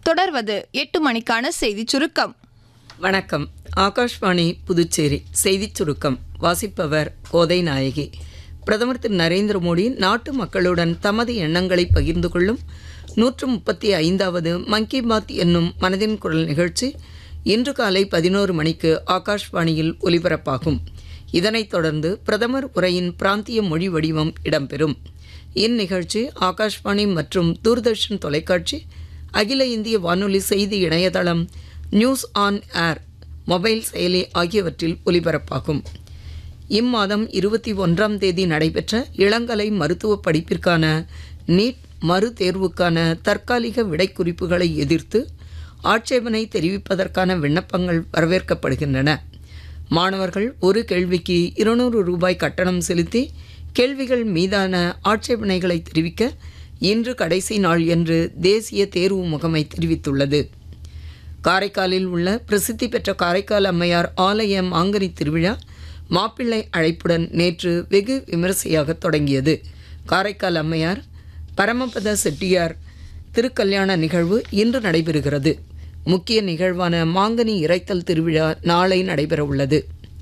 தொடர்வது எட்டு மணிக்கான செய்திச் சுருக்கம் வணக்கம் ஆகாஷ்வாணி புதுச்சேரி செய்திச் சுருக்கம் வாசிப்பவர் கோதை நாயகி பிரதமர் திரு நரேந்திர மோடி நாட்டு மக்களுடன் தமது எண்ணங்களை பகிர்ந்து கொள்ளும் நூற்று முப்பத்தி ஐந்தாவது மன் கி பாத் என்னும் மனதின் குரல் நிகழ்ச்சி இன்று காலை பதினோரு மணிக்கு ஆகாஷ்வாணியில் ஒலிபரப்பாகும் இதனைத் தொடர்ந்து பிரதமர் உரையின் பிராந்திய மொழி வடிவம் இடம்பெறும் இந்நிகழ்ச்சி ஆகாஷ்வாணி மற்றும் தூர்தர்ஷன் தொலைக்காட்சி அகில இந்திய வானொலி செய்தி இணையதளம் நியூஸ் ஆன் ஏர் மொபைல் செயலி ஆகியவற்றில் ஒலிபரப்பாகும் இம்மாதம் இருபத்தி ஒன்றாம் தேதி நடைபெற்ற இளங்கலை மருத்துவ படிப்பிற்கான நீட் மறு தேர்வுக்கான தற்காலிக விடைக்குறிப்புகளை எதிர்த்து ஆட்சேபனை தெரிவிப்பதற்கான விண்ணப்பங்கள் வரவேற்கப்படுகின்றன மாணவர்கள் ஒரு கேள்விக்கு இருநூறு ரூபாய் கட்டணம் செலுத்தி கேள்விகள் மீதான ஆட்சேபனைகளை தெரிவிக்க இன்று கடைசி நாள் என்று தேசிய தேர்வு முகமை தெரிவித்துள்ளது காரைக்காலில் உள்ள பிரசித்தி பெற்ற காரைக்கால் அம்மையார் ஆலய மாங்கனி திருவிழா மாப்பிள்ளை அழைப்புடன் நேற்று வெகு விமரிசையாக தொடங்கியது காரைக்கால் அம்மையார் பரமபத செட்டியார் திருக்கல்யாண நிகழ்வு இன்று நடைபெறுகிறது முக்கிய நிகழ்வான மாங்கனி இறைத்தல் திருவிழா நாளை நடைபெறவுள்ளது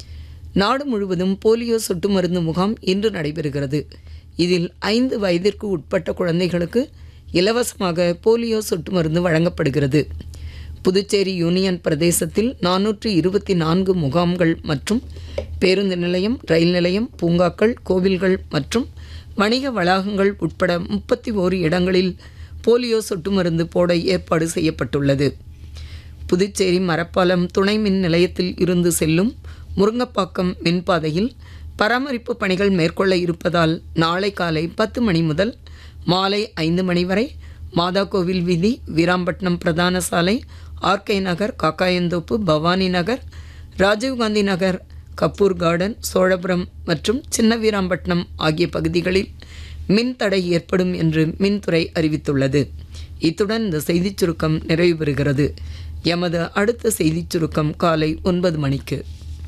நாடு முழுவதும் போலியோ சொட்டு மருந்து முகாம் இன்று நடைபெறுகிறது இதில் ஐந்து வயதிற்கு உட்பட்ட குழந்தைகளுக்கு இலவசமாக போலியோ சொட்டு மருந்து வழங்கப்படுகிறது புதுச்சேரி யூனியன் பிரதேசத்தில் நானூற்று இருபத்தி நான்கு முகாம்கள் மற்றும் பேருந்து நிலையம் ரயில் நிலையம் பூங்காக்கள் கோவில்கள் மற்றும் வணிக வளாகங்கள் உட்பட முப்பத்தி ஓரு இடங்களில் போலியோ சொட்டு மருந்து போட ஏற்பாடு செய்யப்பட்டுள்ளது புதுச்சேரி மரப்பாலம் துணை மின் நிலையத்தில் இருந்து செல்லும் முருங்கப்பாக்கம் மின்பாதையில் பராமரிப்பு பணிகள் மேற்கொள்ள இருப்பதால் நாளை காலை பத்து மணி முதல் மாலை ஐந்து மணி வரை மாதா கோவில் வீதி வீராம்பட்டினம் பிரதான சாலை ஆர்கே நகர் காக்காயந்தோப்பு பவானி நகர் ராஜீவ்காந்தி நகர் கப்பூர் கார்டன் சோழபுரம் மற்றும் சின்ன வீராம்பட்டினம் ஆகிய பகுதிகளில் மின் தடை ஏற்படும் என்று மின்துறை அறிவித்துள்ளது இத்துடன் இந்த செய்திச் சுருக்கம் நிறைவு பெறுகிறது எமது அடுத்த செய்திச் சுருக்கம் காலை ஒன்பது மணிக்கு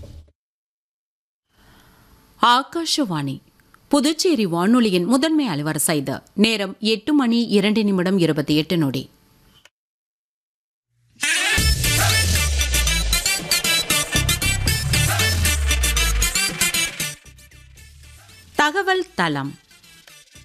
ஆகாஷவாணி புதுச்சேரி வானொலியின் முதன்மை அலுவரசை இது நேரம் எட்டு மணி இரண்டு நிமிடம் இருபத்தி எட்டு நொடி தகவல் தளம்